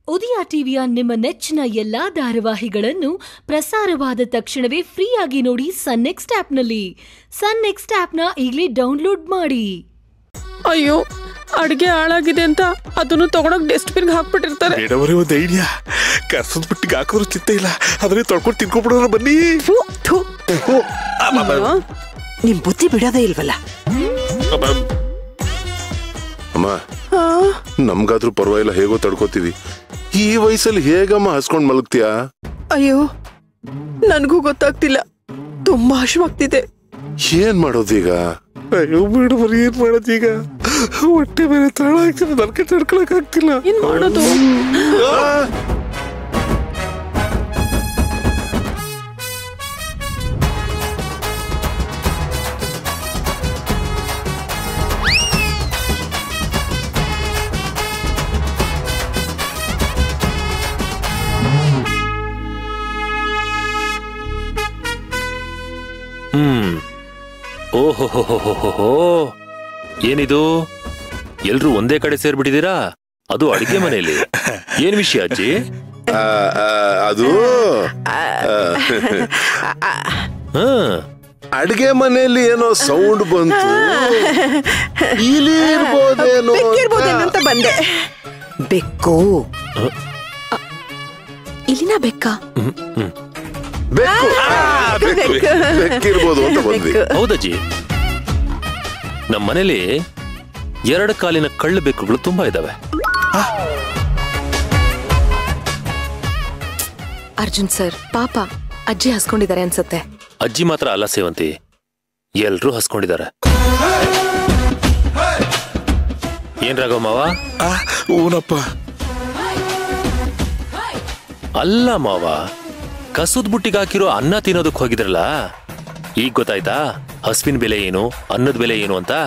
ಉದಯ ಟಿವಿಯ ನಿಮ್ಮ ನೆಚ್ಚಿನ ಎಲ್ಲಾ ಧಾರಾವಾಹಿಗಳನ್ನು ಪ್ರಸಾರವಾದ ತಕ್ಷಣವೇ ಫ್ರೀಯಾಗಿ ನೋಡಿ ಸನ್ ನೆಕ್ಸ್ಟ್ ಆಪ್ನಲ್ಲಿ ಸನ್ ನೆಕ್ಸ್ಟ್ ಆಪ್ನ ಈಗಲೇ ಡೌನ್ಲೋಡ್ ಮಾಡಿ ಅಯ್ಯೋ ಅಡ್ಗೆ ಹಾಳಾಗಿದೆ ಅಂತ ಅದನ್ನು ತಗೊಂಡೋಗಿ ಡಸ್ಟ್ಬಿನ್ಗೆ ಹಾಕ್ಬಿಟ್ಟಿರ್ತಾರೆ ಬೇಡವರೇ ಒಂದು ಐಡಿಯಾ ಕರ್ಸದ ಬಿಟ್ಟಿಗೆ ಹಾಕೋರು ಚಿಂತೆ ಇಲ್ಲ ಅದನ್ನೇ ತೊಳ್ಕೊಂಡು ತಿನ್ಕೊಬಿಡೋಣ ಬನ್ನಿ ಥು, ಥು. ಅಯ್ಯೋ, ನಿಮ್ ಬುದ್ಧಿ ಬಿಡೋದೇ ಇಲ್ವಲ್ಲ ಅಮ್ಮ ನಮ್ಗಾದ್ರೂ ಪರವಾಗಿಲ್ಲ ಹೇಗೋ ತಡ್ಕೋತೀವಿ ಈ ವಯಸ್ಸಲ್ಲಿ ಹೇಗಮ್ಮ ಹಸ್ಕೊಂಡ್ ಮಲಗ್ತೀಯಾ ಅಯ್ಯೋ ನನ್ಗೂ ಗೊತ್ತಾಗ್ತಿಲ್ಲ ತುಂಬಾ ಹಶ್ವಾಗ್ತಿದೆ ಏನ್ ಮಾಡೋದೀಗ ಅಯ್ಯೋ ಬೇಡ ಬರೀ ಏನ್ ಮಾಡೋದೀಗ ಹೊಟ್ಟೆ ಬೇರೆ ತಳ ಆಗ್ತಿದೆ ನನ್ಗೆ ತಡ್ಕೊಳಕ್ ಆಗ್ತಿಲ್ಲ ಏನ್ ಮಾಡೋದು ಹ್ಮ್ ಓಹೋ ಏನಿದು ಎಲ್ರು ಒಂದೇ ಕಡೆ ಸೇರ್ಬಿಟ್ಟಿದ್ದೀರಾ ಅದು ಅಡಿಗೆ ಮನೆಯಲ್ಲಿ ಏನ್ ವಿಷಯ ಅಜ್ಜಿ ಆ, ಆ, ಅದು ಹ ಅಡ್ಗೆ ಮನೆಯಲ್ಲಿ ಏನೋ ಸೌಂಡ್ ಬಂತು ಇಲ್ಲಿ ಇರ್ಬೋದೇನೋ ಅಂತ. ಬೆಕ್ಕಿರ್ಬೋದೇನೋ ಅಂತ ಬಂದೆ ಬೆಕ್ಕು ಇಲ್ಲಿನ ಬೆಕ್ಕ ಹ್ಮ್, ಹ್ಮ್. ಬೆಕ್ಕು ಆ, ಬೆಕ್ಕು, ಬೆಕ್ಕು. ಬೆಕ್ಕಿರ್ಬೋದು ಅಂತ ಬಂದ್ವಿ ಬೆಕ್ಕು. ಹೌದಜ್ಜಿ ನಮ್ಮ ಮನೇಲಿ ಎರಡು ಕಾಲಿನ ಕಳ್ಳು ಬೆಕ್ಕುಗಳು ತುಂಬಾ ಇದಾವೆ ಅರ್ಜುನ್ ಸರ್ ಪಾಪ ಅಜ್ಜಿ ಹಸ್ಕೊಂಡಿದ್ದಾರೆ ಅನ್ಸತ್ತೆ ಅಜ್ಜಿ ಮಾತ್ರ ಅಲ್ಲ ಸೇವಂತಿ ಎಲ್ರೂ ಹಸ್ಕೊಂಡಿದ್ದಾರೆ ಏನ್ ರಾಘವ ಮಾವ ಆ, ಊನಪ್ಪ ಅಲ್ಲ ಮಾವ ಕಸದ ಬುಟ್ಟಿಗೆ ಹಾಕಿರೋ ಅನ್ನ ತಿನ್ನೋದಕ್ಕೆ ಹೋಗಿದ್ರಲ್ಲ ಈಗ ಗೊತ್ತಾಯ್ತಾ ಹಸುವಿನ ಬೆಲೆ ಏನು ಅನ್ನದ ಬೆಲೆ ಏನು ಅಂತ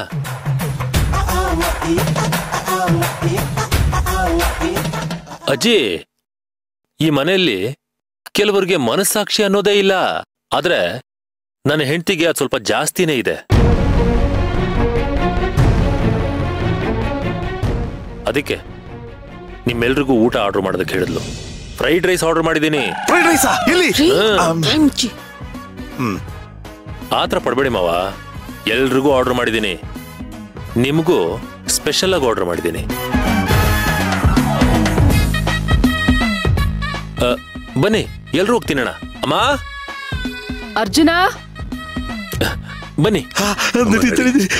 ಅಜ್ಜಿ ಈ ಮನೆಯಲ್ಲಿ ಕೆಲವರಿಗೆ ಮನಸ್ಸಾಕ್ಷಿ ಅನ್ನೋದೇ ಇಲ್ಲ ಆದ್ರೆ ನನ್ನ ಹೆಂಡತಿಗೆ ಅದು ಸ್ವಲ್ಪ ಜಾಸ್ತಿನೇ ಇದೆ ಅದಕ್ಕೆ ನಿಮ್ಮೆಲ್ರಿಗೂ ಊಟ ಆರ್ಡರ್ ಮಾಡೋದಕ್ಕೆ ಹೇಳಿದ್ಲು ಫ್ರೈಡ್ ರೈಸ್ ಆರ್ಡರ್ ಮಾಡಿದ್ದೀನಿ ಫ್ರೈಡ್ ರೈಸಾ ಎಲ್ಲಿ ಆತರ ಪಡ್ಬೇಡಿ ಮಾವ ಎಲ್ರಿಗೂ ಆರ್ಡರ್ ಮಾಡಿದ್ದೀನಿ ನಿಮಗೂ ಸ್ಪೆಷಲ್ ಆಗಿ ಆರ್ಡರ್ ಮಾಡಿದ್ದೀನಿ ಅ, ಬನ್ನಿ ಎಲ್ರೂ ಹೋಗಿ ತಿನ್ನೋಣ ಅಮ್ಮ ಅರ್ಜುನ ಬನ್ನಿ ನಡಿ, ನಡಿ, ನಡಿ.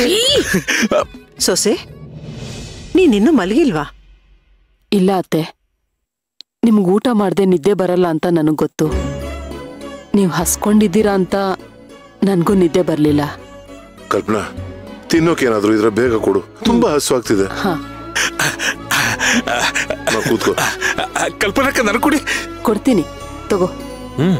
ಸೊಸೆ ನೀನಿನ್ನೂ ಮಲಗಿಲ್ವಾ ಇಲ್ಲ ಅತ್ತೆ ನಿಮ್ಗೆ ಊಟ ಮಾಡ್ದೆ ನಿದ್ದೆ ಬರಲ್ಲ ಅಂತ ನನಗ್ ಗೊತ್ತು ನೀವು ಹಸ್ಕೊಂಡಿದ್ದೀರಾ ಅಂತ ನನ್ಗೂ ನಿದ್ದೆ ಬರ್ಲಿಲ್ಲ ಕಲ್ಪನಾ ತಿನ್ನೋಕೇನಾದ್ರೂ ಇದ್ರೆ ಬೇಗ ಕೊಡು ತುಂಬಾ ಹಸುವಾಗ್ತಿದೆ ಹಾ ಅಮ್ಮ, ಕೂತ್ಕೋ ಕಲ್ಪನಕ್ಕ ನನ್ ಕುಡಿ ಕೊಡ್ತೀನಿ ತಗೋ ಹ್ಮ್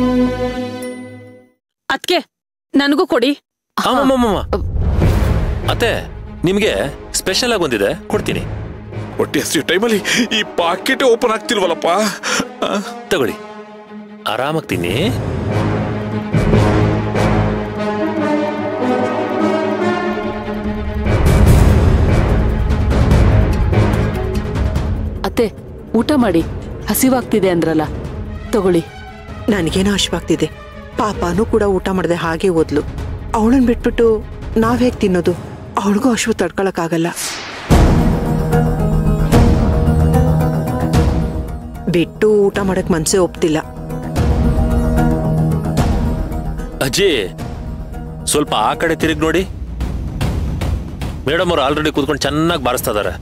ಅದ್ಕೆ ನನಗೂ ಕೊಡಿ ಅಮ್ಮಮ್ಮಮ್ಮ ಅತ್ತೆ ನಿಮ್ಗೆ ಸ್ಪೆಷಲ್ ಆಗಿ ಒಂದಿದೆ ಕೊಡ್ತೀನಿ ಹೊಟ್ಟೆ ಹಸಿ ಟೈಮಲ್ಲಿ ಈ ಪಾಕೆಟ್ ಓಪನ್ ಆಗ್ತಿಲ್ವಲ್ಲಪ್ಪ ಆ, ತಗೊಳ್ಳಿ ಆರಾಮಾಗಿ ತಿನ್ನಿ ಅತ್ತೆ ಊಟ ಮಾಡಿ ಹಸಿವಾಗ್ತಿದೆ ಅಂದ್ರಲ್ಲ ತಗೊಳ್ಳಿ ನನಗೇನೋ ಹಶ್ವಾಗ್ತಿದೆ ಪಾಪಾನೂ ಕೂಡ ಊಟ ಮಾಡದೆ ಹಾಗೆ ಓದ್ಲು ಅವಳನ್ ಬಿಟ್ಬಿಟ್ಟು ನಾವ್ ಹೇಗ್ ತಿನ್ನೋದು ಅವಳಿಗೂ ಹಶ್ವು ತಡ್ಕೊಳಕ್ಕಾಗಲ್ಲ ಬಿಟ್ಟು ಊಟ ಮಾಡಕ್ ಮನ್ಸೇ ಒಪ್ತಿಲ್ಲ ಅಜ್ಜಿ ಸ್ವಲ್ಪ ಆ ಕಡೆ ತಿರುಗಿ ನೋಡಿ ಮೇಡಮ್ ಅವ್ರು ಆಲ್ರೆಡಿ ಕೂತ್ಕೊಂಡು ಚೆನ್ನಾಗಿ ಬಾರಿಸ್ತಾ ಇದಾರೆ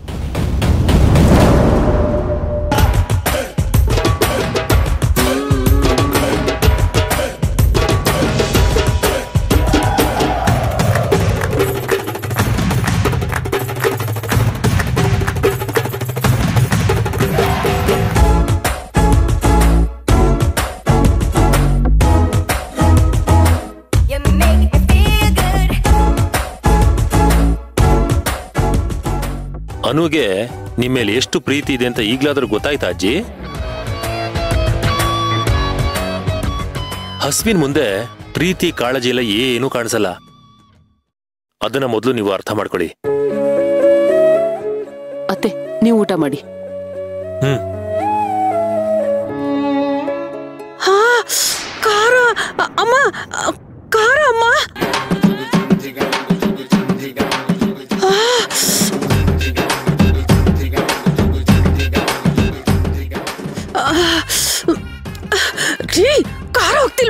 You make me feel good. ಅನುಗೆ ನಿಮ್ಮ ಮೇಲೆ ಎಷ್ಟು ಪ್ರೀತಿ ಇದೆ ಅಂತ ಈಗ್ಲಾದ್ರೂ ಗೊತ್ತಾಯ್ತಾ ಅಜ್ಜಿ ಹಸ್ವಿನ್ ಮುಂದೆ ಪ್ರೀತಿ ಕಾಳಜಿ ಎಲ್ಲ ಏನೂ ಕಾಣಿಸಲ್ಲ ಅದನ್ನ ಮೊದಲು ನೀವು ಅರ್ಥ ಮಾಡ್ಕೊಳ್ಳಿ ಅತ್ತೆ ನೀವು ಊಟ ಮಾಡಿ ಹ್ಮ್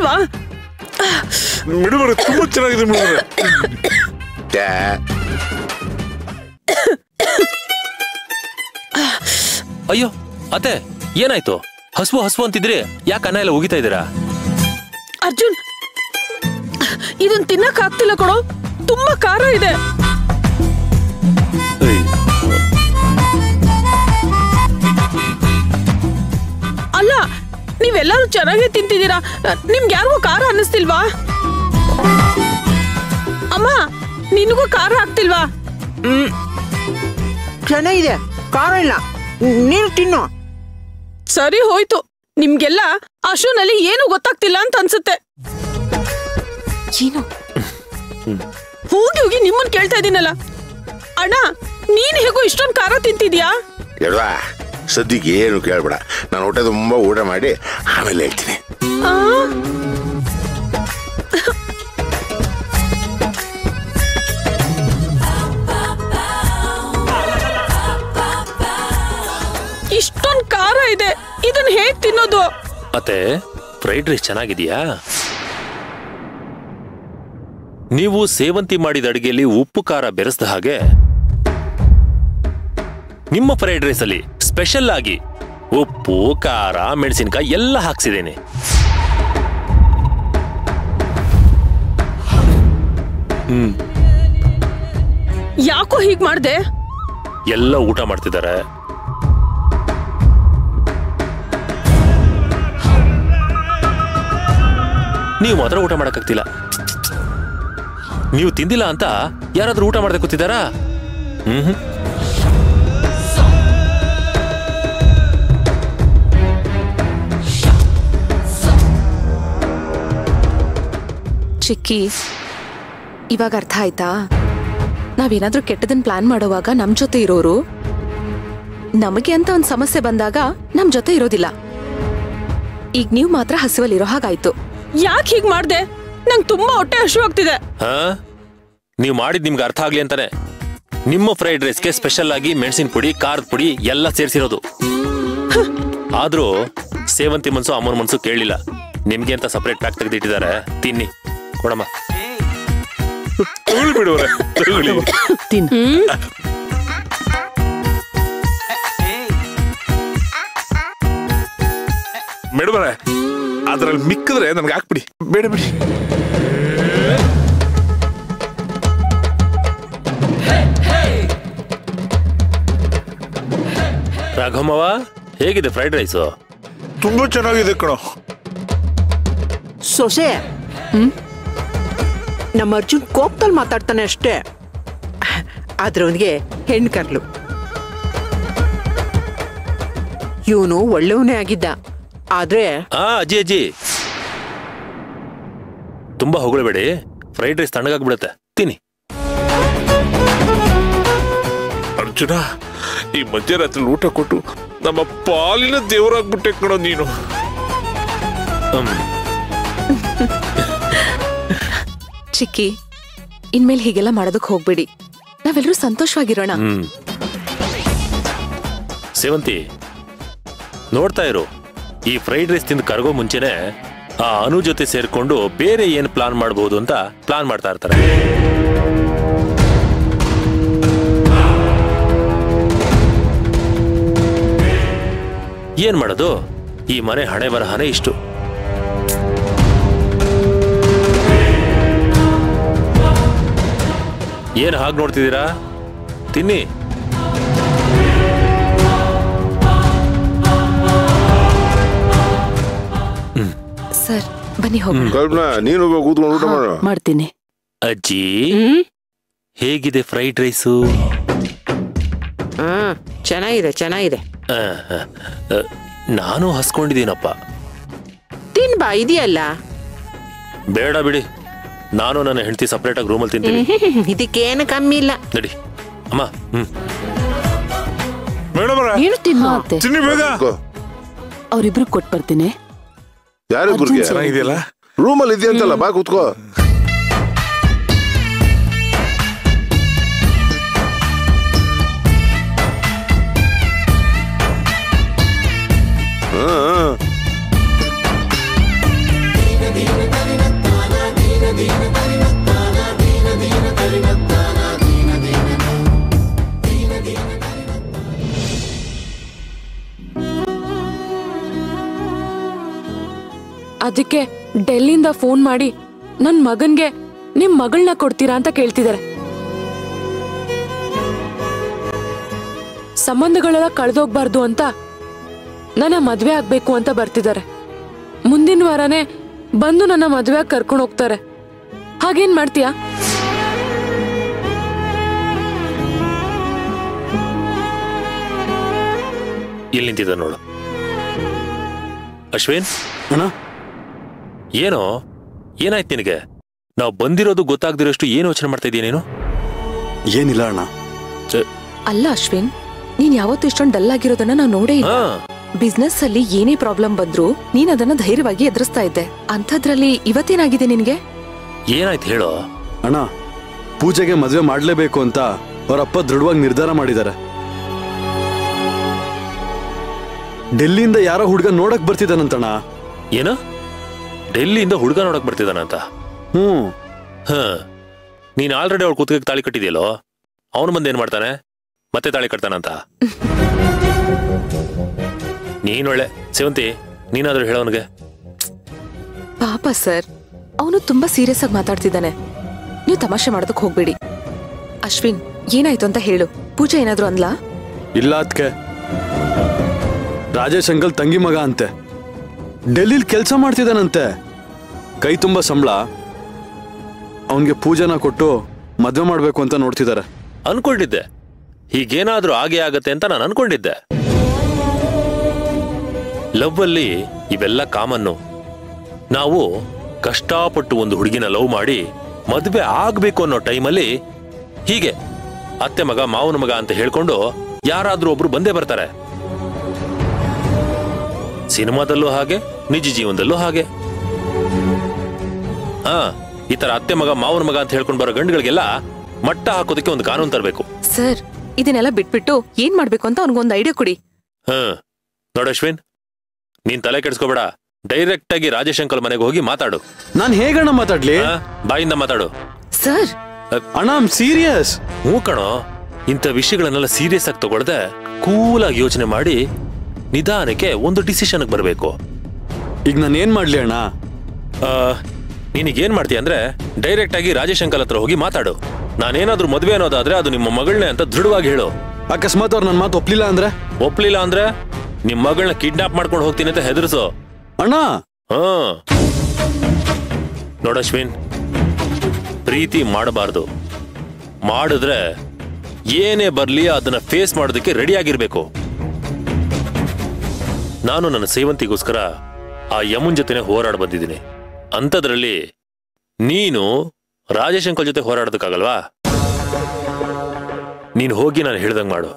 ಇಲ್ವಾ ಮೇಡಮ್ ತುಂಬಾ ಚೆನ್ನಾಗಿದೆ ಮೇಡಮ್ ಡ್ಯಾ. ಅಯ್ಯೋ ಅತ್ತೆ ಏನಾಯ್ತು ಹಸುವು ಹಸುವು ಅಂತಿದ್ರಿ ಯಾಕೆ ಅನ್ನ ಎಲ್ಲ ಉಗಿತಾ ಇದ್ದೀರಾ ಅರ್ಜುನ್ ಇದನ್ ತಿನ್ನಕ್ ಆಗ್ತಿಲ್ಲ ಕೊಡೋ ತುಂಬಾ ಖಾರ ಇದೆ ಅಲ್ಲ ನೀವೆಲ್ಲರೂ ಚೆನ್ನಾಗೇ ತಿಂತಿದ್ದೀರಾ ನಿಮ್ಗೆ ಯಾರಿಗೂ ಖಾರ ಅನ್ನಿಸ್ತಿಲ್ವಾ ಅಮ್ಮ ನಿನಗೂ ಖಾರ ಆಗ್ತಿಲ್ವಾ ಚೆನ್ನಾಗಿದೆ ಖಾರ ಇಲ್ಲ ನೀನು ತಿನ್ನು ಸರಿ ಹೋಯ್ತು ನಿಮ್ಗೆಲ್ಲ ಅಶೋನಲ್ಲಿ ಏನು ಗೊತ್ತಾಗ್ತಿಲ್ಲ ಅಂತ ಅನ್ಸುತ್ತೆ ಏನು ಹೋಗಿ ಹೋಗಿ ನಿಮ್ಮನ್ ಕೇಳ್ತಾ ಇದೀನಲ್ಲ ಅಣ್ಣ ನೀನ್ ಹೇಗೋ ಇಷ್ಟೊಂದು ಖಾರ ತಿಂತಿದ್ಯಾ ಎಲ್ವಾ ಸದ್ಯಕ್ಕೆ ಏನು ಕೇಳ್ಬೇಡ ನಾನು ಹೊಟ್ಟೆ ತುಂಬಾ ಊಟ ಮಾಡಿ ಆಮೇಲೆ ಹೇಳ್ತೀನಿ ಆ? ಇಷ್ಟೊಂದ್ ಖಾರ ಇದೆ ಇದನ್ನ ಹೇಗ್ ತಿನ್ನೋದು ಅತ್ತೆ ಫ್ರೈಡ್ ರೈಸ್ ಚೆನ್ನಾಗಿದೆಯಾ ನೀವು ಸೇವಂತಿ ಮಾಡಿದ ಅಡಿಗೆಯಲ್ಲಿ ಉಪ್ಪು ಖಾರ ಬೆರೆಸ್ದ ಹಾಗೆ ನಿಮ್ಮ ಫ್ರೈಡ್ ರೈಸ್ ಅಲ್ಲಿ ಸ್ಪೆಷಲ್ ಆಗಿ ಉಪ್ಪು ಖಾರ ಮೆಣಸಿನಕಾಯಿ ಎಲ್ಲ ಹಾಕ್ಸಿದ್ದೇನೆ ಯಾಕೋ ಹೀಗ್ ಮಾಡ್ದೆ ಎಲ್ಲ ಊಟ ಮಾಡ್ತಿದ್ದಾರೆ ನೀವು ಮಾತ್ರ ಊಟ ಮಾಡಕ್ಕಾಗ್ತಿಲ್ಲ ನೀವು ತಿಂದಿಲ್ಲ ಅಂತ ಯಾರಾದ್ರೂ ಊಟ ಮಾಡದೆ ಕೂತಿದ್ದಾರಾ ಹ್ಮ್ ಹ್ಮ್. ಚಿಕ್ಕಿ ಇವಾಗ ಅರ್ಥ ಆಯ್ತಾ ನಾವೇನಾದ್ರೂ ಕೆಟ್ಟದನ್ನ ಪ್ಲಾನ್ ಮಾಡುವಾಗ ನಮ್ ಜೊತೆ ಇರೋರು ನಮಗೆ ಅಂತ ಒಂದ್ ಸಮಸ್ಯೆ ಬಂದಾಗ ನಮ್ ಜೊತೆ ಇರೋದಿಲ್ಲ ಈಗ ನೀವ್ ಮಾತ್ರ ಹಸಿವಲ್ಲಿರೋ ಹಾಗಾಯ್ತು ಯಾಕೆ ಹೀಗ್ ಮಾಡ್ದೆ ನಂಗೆ ತುಂಬಾ ಹೊಟ್ಟೆ ಹಸಿವಾಗ್ತಿದೆ ಹಾ ನೀವು ಮಾಡಿದ್ ನಿಮ್ಗೆ ಅರ್ಥ ಆಗ್ಲಿ ಅಂತಾನೆ ನಿಮ್ಮ ಫ್ರೈಡ್ ರೈಸ್ಗೆ ಸ್ಪೆಷಲ್ ಆಗಿ ಮೆಣಸಿನ ಪುಡಿ ಖಾರದ ಪುಡಿ ಎಲ್ಲ ಸೇರಿಸಿರೋದು ಆದ್ರೂ ಸೇವಂತಿ ಮನ್ಸು ಅಮ್ಮನ ಮನ್ಸು ಕೇಳಲಿಲ್ಲ ನಿಮ್ಗೆ ಅಂತ ಸಪರೇಟ್ ಪ್ಯಾಕ್ ತೆಗೆದಿಟ್ಟಿದ್ದಾರೆ ತಿನ್ನಿ ಕೊಡಮ್ಮ ತಗೊಳ್ಳಿ ಬಿಡುವರೆ ತಗೊಳ್ಳಿ ತಿನ್ ಮೇಡಮ್ ಅದ್ರಲ್ಲಿ ಮಿಕ್ಕಿದ್ರೆ ನನ್ಗೆ ಹಾಕ್ಬಿಡಿ ಬೇಡ ಬಿಡಿ ರಾಘಮ್ಮವ ಹೇಗಿದೆ ಫ್ರೈಡ್ ರೈಸು ತುಂಬಾ ಚೆನ್ನಾಗಿದೆ ಕಣೋ ಸೊಸೆ ನಮ್ಮ ಅರ್ಜುನ್ ಕೋಪದಲ್ಲಿ ಮಾತಾಡ್ತಾನೆ ಅಷ್ಟೇ ಆದ್ರೆ ಅವನಿಗೆ ಹೆಣ್ಣು ಕರ್ಲು ಇವನು ಒಳ್ಳೆಯವನೇ ಆಗಿದ್ದ ಆದ್ರೆ ಆ ಅಜ್ಜಿ ಅಜ್ಜಿ ತುಂಬಾ ಹೊಗಳಬೇಡಿ ಫ್ರೈಡ್ ರೈಸ್ ತಣ್ಣಗಾಗ್ಬಿಡುತ್ತೆ ತಿನ್ನಿ ಅರ್ಜುನ ಈ ಮಧ್ಯರಾತ್ರಿ ಊಟ ಕೊಟ್ಟು ನಮ್ಮ ಪಾಲಿನ ದೇವರಾಗ್ಬಿಟ್ಟೆ ಕಣೋ ನೀನು ಹ್ಮ್ ಚಿಕ್ಕಿ ಇನ್ಮೇಲೆ ಹೀಗೆಲ್ಲ ಮಾಡೋದಕ್ ಹೋಗ್ಬೇಡಿ ನಾವೆಲ್ಲರೂ ಸಂತೋಷವಾಗಿರೋಣ ಹ್ಮ್ ಸೇವಂತಿ ನೋಡ್ತಾ ಇರು ಈ ಫ್ರೈಡ್ ರೈಸ್ ತಿಂದು ಕರಗೋ ಮುಂಚೆನೆ ಆ ಅನು ಜೊತೆ ಸೇರ್ಕೊಂಡು ಬೇರೆ ಏನ್ ಪ್ಲಾನ್ ಮಾಡಬಹುದು ಅಂತ ಪ್ಲಾನ್ ಮಾಡ್ತಾ ಇರ್ತಾರೆ ಏನ್ ಮಾಡೋದು ಈ ಮನೆ ಹಣೆ ಬರಹನೆ ಇಷ್ಟು ಏನ್ ಹಾಗೆ ನೋಡ್ತಿದ್ದೀರಾ ತಿನ್ನಿ ಸರ್ ಬನ್ನಿ ಹೋಗೋಣ ಕಲ್ಪನಾ ನೀನು ಹೋಗು, ಕೂತ್ಕೊಂಡು ಊಟ ಮಾಡು ಮಾಡ್ತೀನಿ ಅಜ್ಜಿ ಹೇಗಿದೆ ಫ್ರೈಡ್ ರೈಸು ಹಾ ಚೆನ್ನಾಗಿದೆ ಚೆನ್ನಾಗಿದೆ ಆ, ಆ, ಆ, ನಾನು ಹಸ್ಕೊಂಡಿದ್ದೀನಪ್ಪ ತಿನ್ ಬಾ ಇದೆಯಲ್ಲ ಬೇಡ ಬಿಡಿ ನಾನು ನನ್ನ ಹೆಂಡತಿ ಸಪ್ರೇಟ್ ಆಗಿ ರೂಮಲ್ಲಿ ತಿಂತೀನಿ ಇದಕ್ಕೇನು ಕಮ್ಮಿ ಇಲ್ಲ ನಡಿ ಅಮ್ಮ ಹ್ಮ್ ಮೇಡಮ್ ಏನು ತಿನ್ನು ಅತ್ತೆ ತಿನ್ನಿ ಬೇಗ ಕೋ. ಅವ್ರಿಬ್ರು ಕೊಟ್ ಬರ್ತೀನಿ ಯಾರು ಗುರ್ಗೆ ಅರ್ಜುನ್ ಸರ್. ಚೆನ್ನಾಗಿದೆಯಲ್ಲ ರೂಮಲ್ಲಿ ಇದೆಯಂತಲ್ಲ ಬಾ ಕೂತ್ಕೋ ಹಾ, ಹಾ. ಅದಕ್ಕೆ ಡೆಲ್ಲಿಂದ ಫೋನ್ ಮಾಡಿ ನನ್ ಮಗನ್ಗೆ ನಿಮ್ ಮಗಳನ್ನ ಕೊಡ್ತೀರಾ ಅಂತ ಕೇಳ್ತಿದ್ದಾರೆ ಸಂಬಂಧಗಳೆಲ್ಲ ಕಳೆದೋಗ್ಬಾರ್ದು ಅಂತ ನನ್ನ ಮದ್ವೆ ಆಗ್ಬೇಕು ಅಂತ ಬರ್ತಿದ್ದಾರೆ ಮುಂದಿನ ವಾರನೇ ಬಂದು ನನ್ನ ಮದ್ವೆ ಕರ್ಕೊಂಡು ಹೋಗ್ತಾರೆ ಹಾಗೇನ್ ಮಾಡ್ತೀಯಾ ಇಲ್ಲಿ ನಿಂತಿದ್ದ ನೋಡು ಅಶ್ವಿನ್ ಅಣ್ಣ ಏನೋ ಏನಾಯ್ತು ನಿನಗೆ ನಾವು ಬಂದಿರೋದು ಗೊತ್ತಾಗ್ದಿರೋಷ್ಟು ಏನು ಯೋಚನೆ ಮಾಡ್ತಾ ಇದೀಯ ನೀನು ಏನಿಲ್ಲ ಅಣ್ಣ ಅಲ್ಲ ಅಶ್ವಿನ್ ನೀನ್ ಯಾವತ್ತೂ ಇಷ್ಟೊಂದು ಡಲ್ ಆಗಿರೋದನ್ನ ನಾವು ನೋಡೇ ಇಲ್ಲ ಹಾ ಬಿಸ್ನೆಸ್ ಅಲ್ಲಿ ಏನೇ ಪ್ರಾಬ್ಲಮ್ ಬಂದ್ರು ನೀನ್ ಅದನ್ನ ಧೈರ್ಯವಾಗಿ ಎದುರಿಸ್ತಾ ಇದ್ದೆ ಅಂಥದ್ರಲ್ಲಿ ಇವತ್ತೇನಾಗಿದೆ ನಿನ್ಗೆ ಏನಾಯ್ತು ಹೇಳೋ ಅಣ್ಣ ಪೂಜೆಗೆ ಮದುವೆ ಮಾಡಲೇಬೇಕು ಅಂತ ಅವರಪ್ಪ ದೃಢವಾಗಿ ನಿರ್ಧಾರ ಮಾಡಿದ್ದಾರೆ ಡೆಲ್ಲಿಯಿಂದ ಯಾರೋ ಹುಡುಗ ನೋಡಕ್ ಬರ್ತಿದ್ದಾನಂತಣ್ಣ ಏನು ಡೆಲ್ಲಿಯಿಂದ ಹುಡುಗ ನೋಡಕ್ ಬರ್ತಿದ್ದಾನಂತ ಹ್ಞೂ ಹ ನೀನ್ ಆಲ್ರೆಡಿ ಅವಳು ಕುತ್ತಿಗೆ ತಾಳಿ ಕಟ್ಟಿದ್ಯಲ್ಲೋ ಅವನು ಬಂದು ಏನ್ ಮಾಡ್ತಾನೆ ಮತ್ತೆ ತಾಳಿ ಕಟ್ತಾನಂತ ನೀನೊಳ್ಳೆ ಸೇವಂತಿ ನೀನಾದ್ರೂ ಹೇಳೋನ್ಗೆ ಪಾಪ ಸರ್ ಅವನು ತುಂಬಾ ಸೀರಿಯಸ್ ಆಗಿ ಮಾತಾಡ್ತಿದ್ದಾನೆ ನೀವು ತಮಾಷೆ ಮಾಡೋದಕ್ ಹೋಗ್ಬೇಡಿ ಅಶ್ವಿನ್ ಏನಾಯ್ತು ಅಂತ ಹೇಳು ಪೂಜಾ ಏನಾದ್ರು ಅಂದ್ಲಾ ಇಲ್ಲ ಅದಕ್ಕೆ ರಾಜೇಶ್ ಅಂಕಲ್ ತಂಗಿ ಮಗ ಅಂತೆ ಡೆಲ್ಲಿಲಿ ಕೆಲಸ ಮಾಡ್ತಿದ್ದಾನಂತೆ ಕೈ ತುಂಬ ಸಂಬಳ ಅವನಿಗೆ ಪೂಜೆನ ಕೊಟ್ಟು ಮದುವೆ ಮಾಡಬೇಕು ಅಂತ ನೋಡ್ತಿದ್ದಾರೆ ಅನ್ಕೊಂಡಿದ್ದೆ ಹೀಗೇನಾದ್ರೂ ಆಗೇ ಆಗತ್ತೆ ಅಂತ ನಾನು ಅನ್ಕೊಂಡಿದ್ದೆ ಲವ್ ಅಲ್ಲಿ ಇವೆಲ್ಲ ಕಾಮನ್ನು ನಾವು ಕಷ್ಟಪಟ್ಟು ಒಂದು ಹುಡುಗಿನ ಲವ್ ಮಾಡಿ ಮದುವೆ ಆಗ್ಬೇಕು ಅನ್ನೋ ಟೈಮಲ್ಲಿ ಹೀಗೆ ಅತ್ತೆ ಮಗ ಮಾವನ ಮಗ ಅಂತ ಹೇಳ್ಕೊಂಡು ಯಾರಾದ್ರೂ ಒಬ್ರು ಬಂದೇ ಬರ್ತಾರೆ ಸಿನಿಮಾದಲ್ಲೂ ಹಾಗೆ ನಿಜ ಜೀವನದಲ್ಲೂ ಹಾಗೆ ಹಾ ಈ ತರ ಅತ್ತೆ ಮಗ ಮಾವನ ಮಗ ಅಂತ ಹೇಳ್ಕೊಂಡು ಬರೋ ಗಂಡುಗಳಿಗೆಲ್ಲ ಮಟ್ಟ ಹಾಕೋದಕ್ಕೆ ಒಂದು ಕಾನೂನು ತರಬೇಕು ಸರ್ ಇದನ್ನೆಲ್ಲ ಬಿಟ್ಬಿಟ್ಟು ಏನ್ ಮಾಡ್ಬೇಕು ಅಂತ ಅವ್ನಿಗೊಂದು ಐಡಿಯಾ ಕೊಡಿ ಹ್ಮ್ ನೋಡು ಅಶ್ವಿನ್ ನೀನ್ ತಲೆ ಕೆಡಿಸ್ಕೋಬೇಡ ಡೈರೆಕ್ಟ್ ಆಗಿ ರಾಜೇಶ್ ಅಂಕಲ್ ಮನೆಗೆ ಹೋಗಿ ಮಾತಾಡು ನಾನು ಹೇಗಣ್ಣ ಮಾತಾಡ್ಲಿ ಹಾ? ಬಾಯಿಂದ ಮಾತಾಡು ಸರ್ ಅಣ್ಣ ಸೀರಿಯಸ್ ಹ್ಞೂ ಕಣೋ ಇಂಥ ವಿಷಯಗಳನ್ನೆಲ್ಲ ಸೀರಿಯಸ್ ಆಗಿ ತಗೊಳ್ದೆ ಕೂಲಾಗಿ ಯೋಚನೆ ಮಾಡಿ ನಿಧಾನಕ್ಕೆ ಒಂದು ಡಿಸಿಷನ್ಗೆ ಬರಬೇಕು ಈಗ ನಾನು ಏನ್ ಮಾಡ್ಲಿ ಅಣ್ಣ ನಿನಗೇನ್ ಮಾಡ್ತೀಯ ಅಂದ್ರೆ ಡೈರೆಕ್ಟ್ ಆಗಿ ರಾಜೇಶ್ ಅಂಕಲ್ ಹತ್ರ ಹೋಗಿ ಮಾತಾಡು ನಾನೇನಾದ್ರೂ ಮದುವೆ ಅನ್ನೋದಾದ್ರೆ ಅದು ನಿಮ್ಮ ಮಗಳನ್ನೇ ಅಂತ ದೃಢವಾಗಿ ಹೇಳು ಅಕಸ್ಮಾತ್ ಅವ್ರು ನನ್ನ ಮಾತು ಒಪ್ಲಿಲ್ಲ ಅಂದ್ರೆ ಒಪ್ಲಿಲ್ಲ ಅಂದ್ರೆ ನಿಮ್ ಮಗಳನ್ನ ಕಿಡ್ನಾಪ್ ಮಾಡ್ಕೊಂಡು ಹೋಗ್ತೀನಿ ಅಂತ ಹೆದರ್ಸು ಅಣ್ಣ ಹಾ ನೋಡಶ್ವಿನ್ ಪ್ರೀತಿ ಮಾಡಬಾರ್ದು ಮಾಡಿದ್ರೆ ಏನೇ ಬರ್ಲಿ ಅದನ್ನ ಫೇಸ್ ಮಾಡೋದಕ್ಕೆ ರೆಡಿ ಆಗಿರ್ಬೇಕು ನಾನು ನನ್ನ ಸೇವಂತಿಗೋಸ್ಕರ ಆ ಯಮುನ್ ಜೊತೆನೆ ಹೋರಾಡ ಬಂದಿದ್ದೀನಿ ಅಂಥದ್ರಲ್ಲಿ ನೀನು ರಾಜೇಶ್ ಅಂಕಲ್ ಜೊತೆ ಹೋರಾಡೋದಕ್ಕಾಗಲ್ವಾ ನೀನು ಹೋಗಿ ನಾನು ಹೇಳ್ದಂಗೆ ಮಾಡು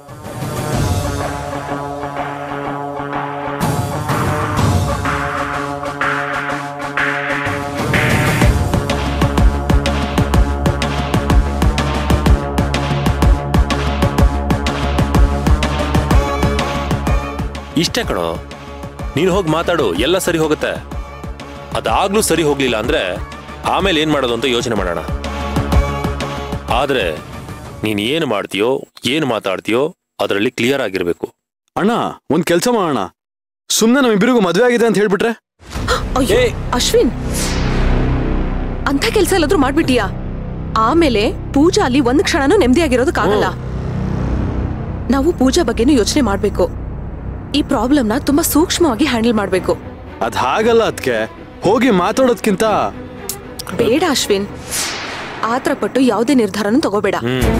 ಇಷ್ಟೇ ಕಣೋ ನೀನು ಹೋಗಿ ಮಾತಾಡು ಎಲ್ಲ ಸರಿ ಹೋಗುತ್ತೆ ಅದಾಗ್ಲೂ ಸರಿ ಹೋಗ್ಲಿಲ್ಲ ಅಂದ್ರೆ ಆಮೇಲೆ ಏನ್ ಮಾಡೋದು ಅಂತ ಯೋಚನೆ ಮಾಡೋಣ ಆದ್ರೆ ನೀನ್ ಏನು ಮಾಡ್ತೀಯೋ ಏನು ಮಾತಾಡ್ತೀಯೋ ಅದರಲ್ಲಿ ಕ್ಲಿಯರ್ ಆಗಿರ್ಬೇಕು ಅಣ್ಣ ಒಂದ್ ಕೆಲ್ಸ ಮಾಡೋಣ ಸುಮ್ನೆ ನಮ್ಮಿಬ್ಬರಿಗೂ ಮದ್ವೆ ಆಗಿದೆ ಅಂತ ಹೇಳ್ಬಿಟ್ರೆ ಅಯ್ಯೋ ಅಶ್ವಿನ್ ಅಂತ ಕೆಲ್ಸ ಎಲ್ಲಾದ್ರೂ ಮಾಡ್ಬಿಟ್ಟಿಯಾ ಆಮೇಲೆ ಪೂಜಾ ಅಲ್ಲಿ ಒಂದ್ ಕ್ಷಣನೂ ನೆಮ್ಮದಿಯಾಗಿರೋದಕ್ಕಾಗಲ್ಲ ನಾವು ಪೂಜಾ ಬಗ್ಗೆನೂ ಯೋಚನೆ ಮಾಡ್ಬೇಕು ಈ ಪ್ರಾಬ್ಲಮ್ನ ತುಂಬಾ ಸೂಕ್ಷ್ಮವಾಗಿ ಹ್ಯಾಂಡಲ್ ಮಾಡ್ಬೇಕು ಅದ್ ಹಾಗಲ್ಲ ಅದಕ್ಕೆ ಹೋಗಿ ಮಾತಾಡೋದ್ಕಿಂತ ಬೇಡ ಅಶ್ವಿನ್ ಆತರ ಪಟ್ಟು ಯಾವುದೇ ನಿರ್ಧಾರನೂ ತಗೋಬೇಡ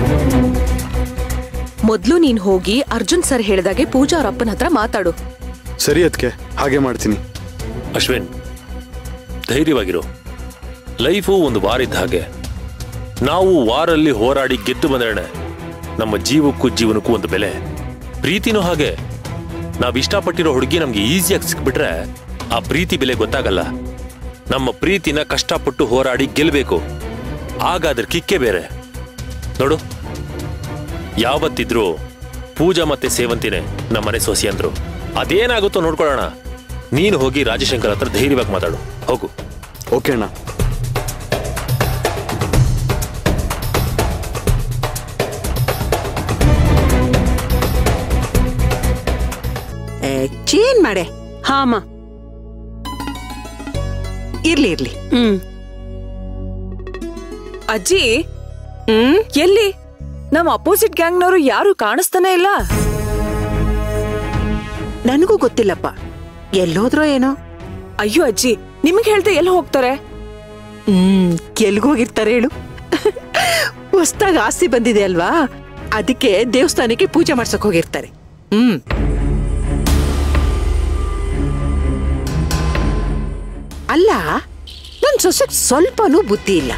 ಮೊದ್ಲು ನೀನ್ ಹೋಗಿ ಅರ್ಜುನ್ ಸರ್ ಹೇಳ್ದಾಗೆ ಪೂಜಾ ಅವ್ರ ಅಪ್ಪನ ಹತ್ರ ಮಾತಾಡು ಸರಿ ಅದಕ್ಕೆ ಹಾಗೆ ಮಾಡ್ತೀನಿ ಅಶ್ವಿನ್ ಧೈರ್ಯವಾಗಿರು ಲೈಫು ಒಂದು ವಾರ ಇದ್ದ ಹಾಗೆ ನಾವು ವಾರಲ್ಲಿ ಹೋರಾಡಿ ಗೆದ್ದು ಬಂದ್ರೆ ನಮ್ಮ ಜೀವಕ್ಕೂ ಜೀವನಕ್ಕೂ ಒಂದು ಬೆಲೆ ಪ್ರೀತಿನೂ ಹಾಗೆ ನಾವ್ ಇಷ್ಟಪಟ್ಟಿರೋ ಹುಡುಗಿ ನಮ್ಗೆ ಈಸಿಯಾಗಿ ಸಿಕ್ಬಿಟ್ರೆ ಆ ಪ್ರೀತಿ ಬೆಲೆ ಗೊತ್ತಾಗಲ್ಲ ನಮ್ಮ ಪ್ರೀತಿನ ಕಷ್ಟಪಟ್ಟು ಹೋರಾಡಿ ಗೆಲ್ಬೇಕು ಆಗ ಅದ್ರ ಕಿಕ್ಕೆ ಬೇರೆ ನೋಡು ಯಾವತ್ತಿದ್ರು ಪೂಜಾ ಮತ್ತೆ ಸೇವಂತಿನೇ ನಮ್ಮನೆ ಸೊಸಿ ಅಂದ್ರು ಅದೇನಾಗುತ್ತೋ ನೋಡ್ಕೊಳ್ಳೋಣ ನೀನು ಹೋಗಿ ರಾಜಶಂಕರ್ ಹತ್ರ ಧೈರ್ಯವಾಗಿ ಮಾತಾಡು ಹೋಗು ಓಕೆ ಅಣ್ಣ ಚೇನ್ ಮಾಡೆ ಹಾ ಅಮ್ಮ ಇರ್ಲಿ ಇರ್ಲಿ ಹ್ಮ್ ಅಜ್ಜಿ ಹ್ಮ್ ಎಲ್ಲಿ ನಮ್ಮ ಅಪೋಸಿಟ್ ಗ್ಯಾಂಗ್ನವರು ಯಾರು ಕಾಣಿಸ್ತಾನೆ ಇಲ್ಲ ನನಗೂ ಗೊತ್ತಿಲ್ಲಪ್ಪ ಎಲ್ಲೋದ್ರೋ ಏನೋ ಅಯ್ಯೋ ಅಜ್ಜಿ ನಿಮಗೆ ಹೇಳ್ದೆ ಎಲ್ಲಿ ಹೋಗ್ತಾರೆ ಹ್ಮ್ ಎಲ್ಗೋಗಿರ್ತಾರೆ ಹೇಳು ಹೊಸ್ದಾಗ್ ಆಸ್ತಿ ಬಂದಿದೆ ಅಲ್ವಾ ಅದಕ್ಕೆ ದೇವಸ್ಥಾನಕ್ಕೆ ಪೂಜೆ ಮಾಡ್ಸಕ್ ಹೋಗಿರ್ತಾರೆ ಹ್ಮ್ ಅಲ್ಲ ನನ್ ಸೊಸೆಗ್ ಸ್ವಲ್ಪನೂ ಬುದ್ಧಿ ಇಲ್ಲ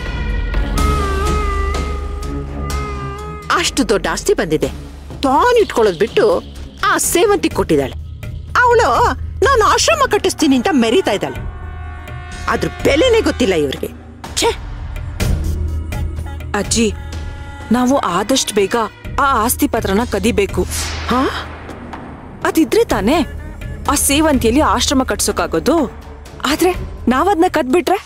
ಅಷ್ಟು ದೊಡ್ಡ ಆಸ್ತಿ ಬಂದಿದೆ ತಾನು ಇಟ್ಕೊಳ್ಳೋದ್ ಬಿಟ್ಟು ಆ ಸೇವಂತಿ ಕೊಟ್ಟಿದ್ದಾಳೆ ಅವಳು ನಾನು ಆಶ್ರಮ ಕಟ್ಟಿಸ್ತೀನಿ ಅಂತ ಮೆರೀತಾ ಇದ್ದಾಳೆ ಅದ್ರ ಬೆಲೆನೇ ಗೊತ್ತಿಲ್ಲ ಇವ್ರಿಗೆ ಛೇ ಅಜ್ಜಿ ನಾವು ಆದಷ್ಟು ಬೇಗ ಆ ಆಸ್ತಿ ಪತ್ರನ ಕದಿಬೇಕು ಹಾ ಅದಿದ್ರೆ ತಾನೇ ಆ ಸೇವಂತಿಯಲ್ಲಿ ಆಶ್ರಮ ಕಟ್ಸೋಕಾಗೋದು ಆದ್ರೆ ನಾವದ್ನ ಕದ್ಬಿಟ್ರೆ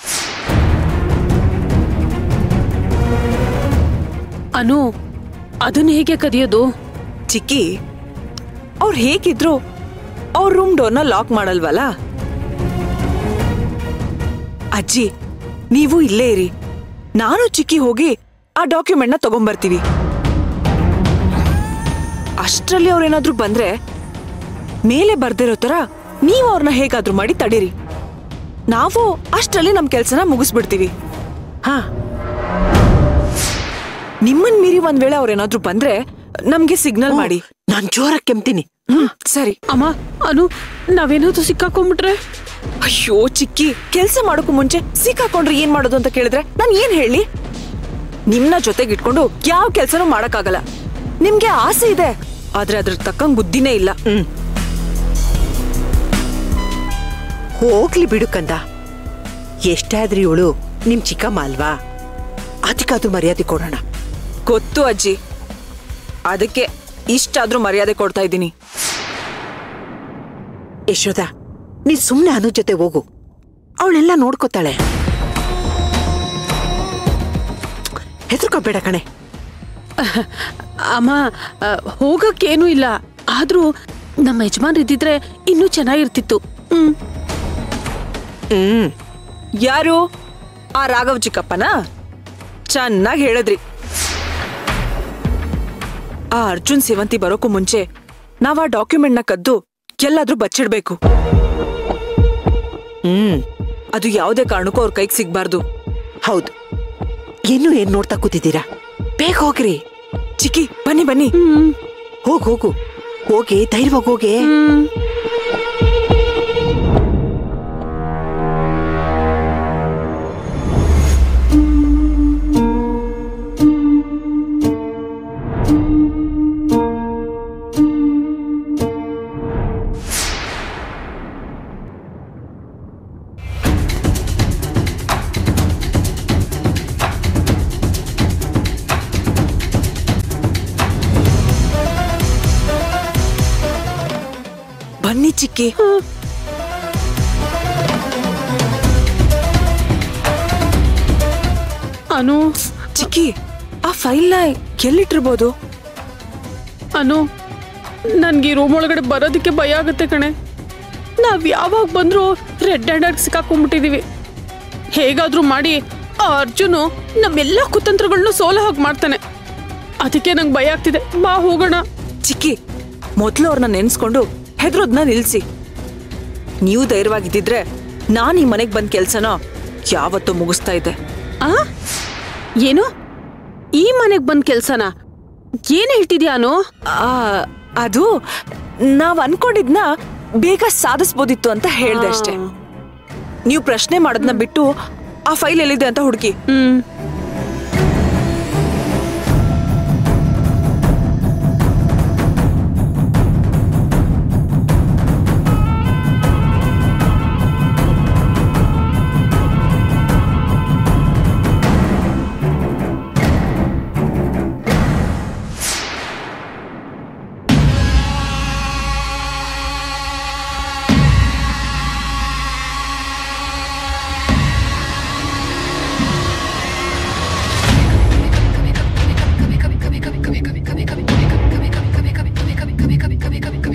ಅನು ಅದನ್ನ ಹೇಗೆ ಕದಿಯೋದು ಚಿಕ್ಕಿ ಅವ್ರು ಹೇಗಿದ್ರು ಅವ್ರ ರೂಮ್ ಡೋರ್ನ ಲಾಕ್ ಮಾಡಲ್ವಲ್ಲ ಅಜ್ಜಿ ನೀವು ಇಲ್ಲೇ ಇರಿ ನಾನು ಚಿಕ್ಕಿ ಹೋಗಿ ಆ ಡಾಕ್ಯುಮೆಂಟ್ನ ತಗೊಂಬರ್ತೀವಿ ಅಷ್ಟ್ರಲ್ಲಿ ಅವ್ರೇನಾದ್ರೂ ಬಂದ್ರೆ ಮೇಲೆ ಬರ್ದಿರೋ ತರ ನೀವು ಅವ್ರನ್ನ ಹೇಗಾದ್ರೂ ಮಾಡಿ ತಡೀರಿ ನಾವು ಅಷ್ಟ್ರಲ್ಲಿ ನಮ್ ಕೆಲ್ಸನ ಮುಗಿಸ್ಬಿಡ್ತೀವಿ ಹಾ ನಿಮ್ಮನ್ ಮೀರಿ ಒಂದ್ ವೇಳೆ ಅವ್ರೇನಾದ್ರೂ ಬಂದ್ರೆ ನಮ್ಗೆ ಸಿಗ್ನಲ್ ಮಾಡಿ ನಾನ್ ಜೋರಾಗಿ ಕೆಮ್ತೀನಿ ಸರಿ ಅಮ್ಮ ಅನು ನಾವೇನಾದ್ರೂ ಸಿಕ್ಕಾಕೊಂಡ್ಬಿಟ್ರೆ ಅಯ್ಯೋ ಚಿಕ್ಕಿ ಕೆಲ್ಸ ಮಾಡೋಕು ಮುಂಚೆ ಸಿಕ್ಕಾಕೊಂಡ್ರೆ ಏನ್ ಮಾಡೋದು ಅಂತ ಕೇಳಿದ್ರೆ ನಾನ್ ಏನ್ ಹೇಳಿ ನಿಮ್ನ ಜೊತೆಗೆ ಇಟ್ಕೊಂಡು ಯಾವ ಕೆಲ್ಸನೂ ಮಾಡಕ್ಕಾಗಲ್ಲ ನಿಮ್ಗೆ ಆಸೆ ಇದೆ ಆದ್ರೆ ಅದ್ರ ತಕ್ಕಂಗ್ ಬುದ್ಧಿನೇ ಇಲ್ಲ ಹ್ಮ್ ಹೋಗ್ಲಿ ಬಿಡು ಕಂದ ಎಷ್ಟಾದ್ರೂ ಇವಳು ನಿಮ್ ಚಿಕ್ಕಮ್ಮ ಅಲ್ವಾ ಅದಕ್ಕಾದ್ರೂ ಮರ್ಯಾದೆ ಕೊಡೋಣ ಗೊತ್ತು ಅಜ್ಜಿ ಅದಕ್ಕೆ ಇಷ್ಟಾದ್ರೂ ಮರ್ಯಾದೆ ಕೊಡ್ತಾ ಇದ್ದೀನಿ ಯಶೋದ ನೀನ್ ಸುಮ್ನೆ ಅನು ಜೊತೆ ಹೋಗು ಅವಳೆಲ್ಲ ನೋಡ್ಕೋತಾಳೆ ಹೆದರ್ಕೋಬೇಡ ಕಣೆ ಅಮ್ಮ ಆ, ಹೋಗಕ್ಕೇನೂ ಇಲ್ಲ ಆದ್ರೂ ನಮ್ಮ ಯಜಮಾನ್ ಇದ್ದಿದ್ರೆ ಇನ್ನೂ ಚೆನ್ನಾಗಿರ್ತಿತ್ತು ಹ್ಮ್ ಹ್ಮ್ ಯಾರು ಆ ರಾಘವ್ ಚಿಕ್ಕಪ್ಪನ ಚೆನ್ನಾಗಿ ಹೇಳಿದ್ರಿ ಆ ಅರ್ಜುನ್ ಸೇವಂತಿ ಬರೋಕು ಮುಂಚೆ ನಾವ್ ಆ ಡಾಕ್ಯುಮೆಂಟ್ನ ಕದ್ದು ಎಲ್ಲಾದ್ರೂ ಬಚ್ಚಿಡ್ಬೇಕು ಹ್ಮ್ ಅದು ಯಾವುದೇ ಕಾರಣಕ್ಕೂ ಅವ್ರ ಕೈಗೆ ಸಿಗ್ಬಾರ್ದು ಹೌದು ಇನ್ನು ಏನ್ ನೋಡ್ತಾ ಕೂತಿದ್ದೀರಾ ಬೇಗ ಹೋಗ್ರಿ ಚಿಕ್ಕಿ ಬನ್ನಿ ಬನ್ನಿ ಹೋಗ್ ಹೋಗು ಹೋಗಿ ಧೈರ್ಯವಾಗಿ ಹೋಗಿ ಬನ್ನಿ ಚಿಕ್ಕಿ ಅನು ಚಿಕ್ಕಿ ಆ ಫೈಲ್ನ ಎಲ್ಲಿಟ್ಟಿರ್ಬೋದು ಅನು ನನ್ಗೆ ಈ ರೂಮ್ ಒಳಗಡೆ ಬರೋದಕ್ಕೆ ಭಯ ಆಗುತ್ತೆ ಕಣೆ ನಾವ್ ಯಾವಾಗ ಬಂದ್ರು ರೆಡ್ ಹ್ಯಾಂಡ್ ಸಿಕ್ಕಾಕೊಂಡ್ಬಿಟ್ಟಿದೀವಿ ಹೇಗಾದ್ರೂ ಮಾಡಿ ಆ ಅರ್ಜುನು ನಮ್ಮೆಲ್ಲ ಕುತಂತ್ರಗಳನ್ನೂ ಸೋಲ ಹಾಗೆ ಮಾಡ್ತಾನೆ ಅದಕ್ಕೆ ನಂಗೆ ಭಯ ಆಗ್ತಿದೆ ಬಾ ಹೋಗೋಣ ಚಿಕ್ಕಿ ಮೊದ್ಲು ಅವ್ರನ್ನ ನೆನ್ಸ್ಕೊಂಡು ಹೆದ್ರೋದ್ನ ನಿಲ್ಸಿ ನೀವು ಧೈರ್ಯವಾಗಿದ್ದಿದ್ರೆ ನಾನ್ ಈ ಮನೆಗ್ ಬಂದ್ ಕೆಲ್ಸನ ಯಾವತ್ತೂ ಮುಗಿಸ್ತಾ ಇದ್ದೆ ಆ ಏನು ಈ ಮನೆಗ್ ಬಂದ್ ಕೆಲ್ಸನ ಏನ್ ಹೇಳ್ತಿದ್ಯಾನು ಆ, ಅದು ನಾವ್ ಅನ್ಕೊಂಡಿದ್ನ ಬೇಗ ಸಾಧಿಸ್ಬೋದಿತ್ತು ಅಂತ ಹೇಳ್ದೆ ಅಷ್ಟೇ ನೀವು ಪ್ರಶ್ನೆ ಮಾಡೋದನ್ನ ಬಿಟ್ಟು ಆ ಫೈಲ್ ಎಲ್ಲಿದೆ ಅಂತ ಹುಡುಕಿ ಹ್ಮ್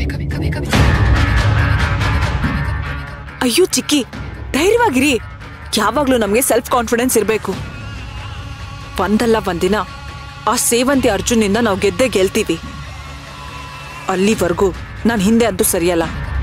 ಅಯ್ಯೋ ಚಿಕ್ಕಿ ಧೈರ್ಯವಾಗಿರಿ ಯಾವಾಗ್ಲೂ ನಮ್ಗೆ ಸೆಲ್ಫ್ ಕಾನ್ಫಿಡೆನ್ಸ್ ಇರಬೇಕು ಒಂದಲ್ಲ ಒಂದಿನ ಆ ಸೇವಂತಿ ಅರ್ಜುನ್ನಿಂದ ನಾವು ಗೆದ್ದೇ ಗೆಲ್ತೀವಿ ಅಲ್ಲಿವರೆಗೂ ನಾನು ಹಿಂದೆ ಅಂತೂ ಸರಿಯಲ್ಲ